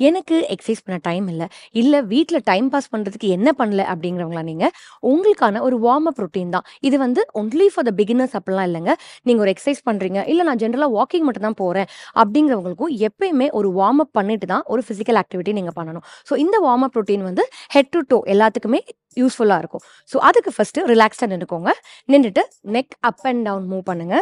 எனக்கு எக்ஸசைஸ் பண்ண டைம் இல்ல. இல்ல வீட்ல டைம் பாஸ் பண்றதுக்கு என்ன பண்ணல அப்படிங்கிறவங்களா நீங்க, உங்களுக்கான ஒரு வார்ம் அப் ரொட்டீன் தான். இது வந்து ஒன்லி ஃபார் த பிகினர்ஸ் அப்படிலாம் இல்லங்க. நீங்க ஒரு எக்ஸசைஸ் பண்றீங்க, இல்ல நான் ஜெனரலா வாக்கிங் மட்டும் தான் போறேன் அப்படிங்கிறவங்களுக்கும் எப்பயுமே ஒரு வார்ம் அப் பண்ணிட்டு தான் ஒரு பிசிக்கல் ஆக்டிவிட்டி நீங்க பண்ணணும். ஸோ இந்த வார்ம் அப் ரொட்டீன் வந்து ஹெட் டூ டோ எல்லாத்துக்குமே யூஸ்ஃபுல்லா இருக்கும். ஸோ அதுக்கு ஃபர்ஸ்ட்டு ரிலாக்ஸ்டா நின்னுக்கோங்க. நின்னுட்டு neck up and down move பண்ணுங்க.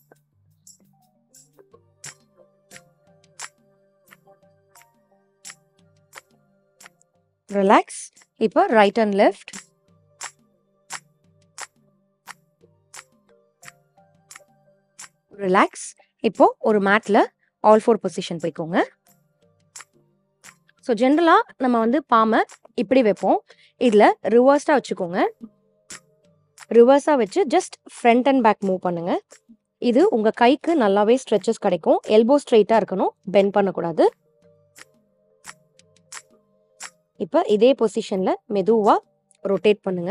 ரிலாக்ஸ். இப்போ ரைட் அண்ட் லெஃப்ட். ரிலாக்ஸ். இப்போ ஒரு மேட்ல ஆல் ஃபோர் பொசிஷன் போய்க்கோங்க. ஸோ ஜெனரலா நம்ம வந்து பாம இப்படி வைப்போம். இதுல ரிவர்ஸ்டா வச்சுக்கோங்க. ரிவர்ஸா வச்சு just front and back move பண்ணுங்க. இது உங்க கைக்கு நல்லாவே ஸ்ட்ரெச்சஸ் கிடைக்கும். எல்போ ஸ்ட்ரெய்ட்டா இருக்கணும். பெண்ட் பண்ணக்கூடாது. இப்ப இதே பொசிஷன்ல மெதுவா ரொட்டேட் பண்ணுங்க.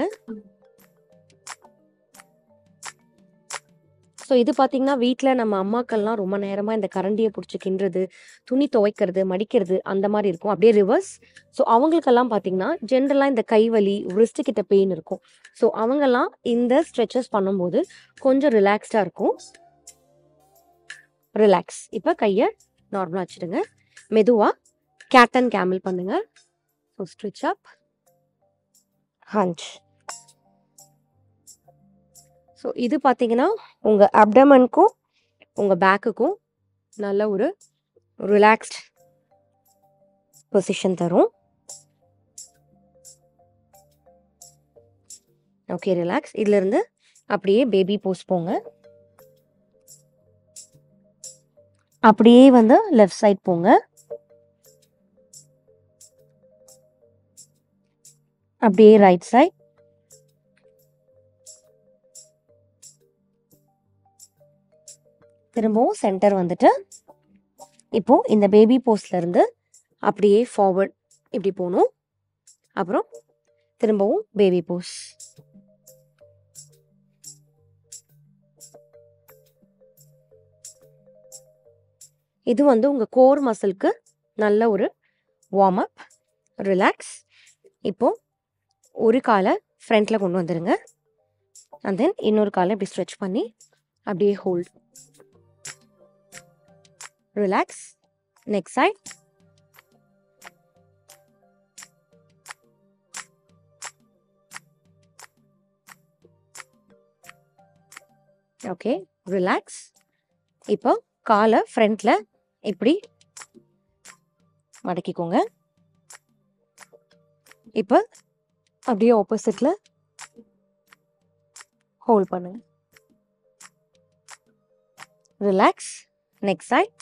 ஸோ இது பார்த்தீங்கன்னா, வீட்ல நம்ம அம்மாக்கள்லாம் ரொம்ப நேரமா இந்த கரண்டிய புடிச்சு கிண்டுறது, துணி துவைக்கிறது, மடிக்கிறது அந்த மாரி இருக்கும். அப்படியே ரிவர்ஸ். ஸோ அவங்களுக்கெல்லாம் பார்த்தீங்கன்னா, ஜெனரலா இந்த கை வலி, ரிஸ்ட் கிட்ட பெயின் இருக்கும். ஸோ அவங்கலாம் இந்த ஸ்ட்ரெச்சஸ் பண்ணும்போது கொஞ்சம் ரிலாக்ஸ்டா இருக்கும். ரிலாக்ஸ். இப்ப கைய நார்மலா வச்சுடுங்க. மெதுவா கேட் அண்ட் கேமல் பண்ணுங்க. So stretch up. Hunch. So இது பார்த்தீங்கன்னா, உங்க அப்டமனுக்கும், உங்க பேக்குக்கும் நல்ல ஒரு ரிலாக்ஸ்ட் பொசிஷன் தரும். Okay relax. இதிலிருந்து அப்படியே பேபி போஸ் போங்க. அப்படியே வந்து லெஃப்ட் சைட் போங்க. அப்படியே ரைட் சைட். திரும்பவும் சென்டர் வந்துட்டு, இப்போ இந்த பேபி போஸ்ல இருந்து அப்படியே ஃபார்வர்ட் இப்படி போணும். அப்புறம் திரும்பவும் பேபி போஸ். இது வந்து உங்க கோர் மசில்க்கு நல்ல ஒரு வார்ம் அப். ரிலாக்ஸ். இப்போ ஒரு கால ஃப்ரண்ட்ல கொண்டு வந்துருங்க. அண்ட் தென் இன்னொரு கால இப்படி ஸ்ட்ரெச் பண்ணி அப்படியே hold. Relax. Next side. Okay. Relax. இப்போ கால ஃப்ரண்ட்ல இப்படி மடக்கிக்கோங்க. இப்ப அப்படியே ஆப்போசிட்ல ஹோல்ட் பண்ணுங்க. ரிலாக்ஸ். Next side.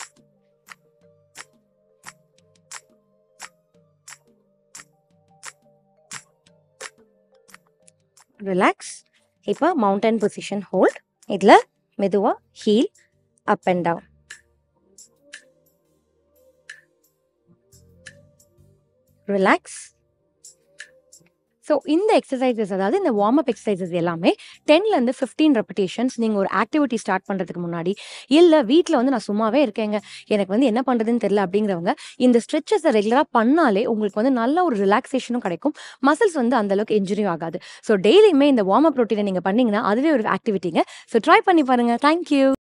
ரிலாக்ஸ். இப்ப மவுண்டன் பொசிஷன் ஹோல்ட். இதுல மெதுவா heel up and down. Relax. So இந்த எக்ஸர்சைஸஸ் அதாவது இந்த வார்ம் அப் எக்ஸர்சைஸஸ் எல்லாமே 10லருந்து 15 ரெப்பிடேஷன்ஸ் நீங்க ஒரு ஆக்டிவிட்டி ஸ்டார்ட் பண்றதுக்கு முன்னாடி, இல்ல வீட்ல வந்து நான் சும்மாவே இருக்கேங்க, எனக்கு வந்து என்ன பண்றதுன்னு தெரியல அப்படிங்கிறவங்க, இந்த ஸ்ட்ரெச்சஸ ரெகுலரா பண்ணாலே உங்களுக்கு வந்து நல்ல ஒரு ரிலாக்சேஷனும் கிடைக்கும். மசில்ஸ் வந்து அந்த அளவுக்கு இன்ஜுரியும் ஆகாது. ஸோ டெய்லியுமே இந்த வார்ம் அப் ரொட்டீன நீங்க பண்ணீங்கன்னா, அதுவே ஒரு ஆக்டிவிட்டிங்க. ஸோ ட்ரை பண்ணி பாருங்க. Thank you.